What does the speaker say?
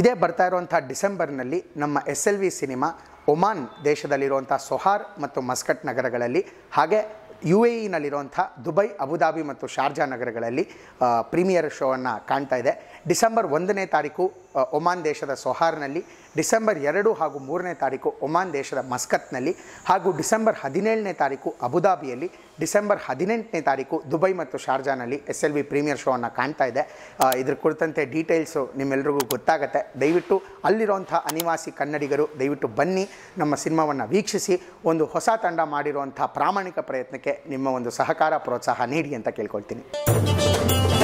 ಇದೇ ಬರ್ತಾ ಇರುವಂಥ ಡಿಸೆಂಬರ್ನಲ್ಲಿ ನಮ್ಮ S L V cinema Oman ದೇಶದಲ್ಲಿರುವಂಥ ಸೊಹಾರ್ ಮತ್ತು ಮಸ್ಕಟ್ ನಗರಗಳಲ್ಲಿ ಹಾಗೆ ಯು ಎ ಇನಲ್ಲಿರುವಂಥ ದುಬೈ ಅಬುದಾಬಿ ಮತ್ತು ಶಾರ್ಜಾ ನಗರಗಳಲ್ಲಿ ಆ, ಪ್ರೀಮಿಯರ್ ಶೋವನ್ನು ಕಾಣ್ತಾ ಇದೆ ಡಿಸೆಂಬರ್ ಒಂದನೇ ತಾರೀಕು ಆ, ಒಮಾನ್ ದೇಶದ ಸೊಹಾರ್ನಲ್ಲಿ ಡಿಸೆಂಬರ್ ಎರಡು ಹಾಗೂ ಮೂರನೇ ತಾರೀಕು ಒಮಾನ್ ದೇಶದ ಮಸ್ಕತ್ನಲ್ಲಿ ಹಾಗೂ ಡಿಸೆಂಬರ್ ಹದಿನೇಳನೇ ತಾರೀಕು ಅಬುದಾಬಿಯಲ್ಲಿ ಡಿಸೆಂಬರ್ ಹದಿನೆಂಟನೇ ತಾರೀಕು ದುಬೈ ಮತ್ತು ಶಾರ್ಜಾನಲ್ಲಿ ಎಸ್ ಎಲ್ ವಿ ಪ್ರೀಮಿಯರ್ ಶೋವನ್ನು ಕಾಣ್ತಾ ಇದೆ ಆ, ಇದ್ರ ಕುರಿತಂತೆ ಡೀಟೇಲ್ಸು ನಿಮ್ಮೆಲ್ರಿಗೂ ಗೊತ್ತಾಗುತ್ತೆ ದಯವಿಟ್ಟು ಅಲ್ಲಿರುವಂಥ ಅನಿವಾಸಿ ಕನ್ನಡಿಗರು ದಯವಿಟ್ಟು ಬನ್ನಿ ನಮ್ಮ ಸಿನಿಮಾವನ್ನು ವೀಕ್ಷಿಸಿ ಒಂದು ಹೊಸ ತಂಡ ಮಾಡಿರುವಂಥ ಪ್ರಾಮಾಣಿಕ ಪ್ರಯತ್ನಕ್ಕೆ ನಿಮ್ಮ ಒಂದು ಸಹಕಾರ ಪ್ರೋತ್ಸಾಹ ನೀಡಿ ಅಂತ ಕೇಳ್ಕೊಳ್ತೀನಿ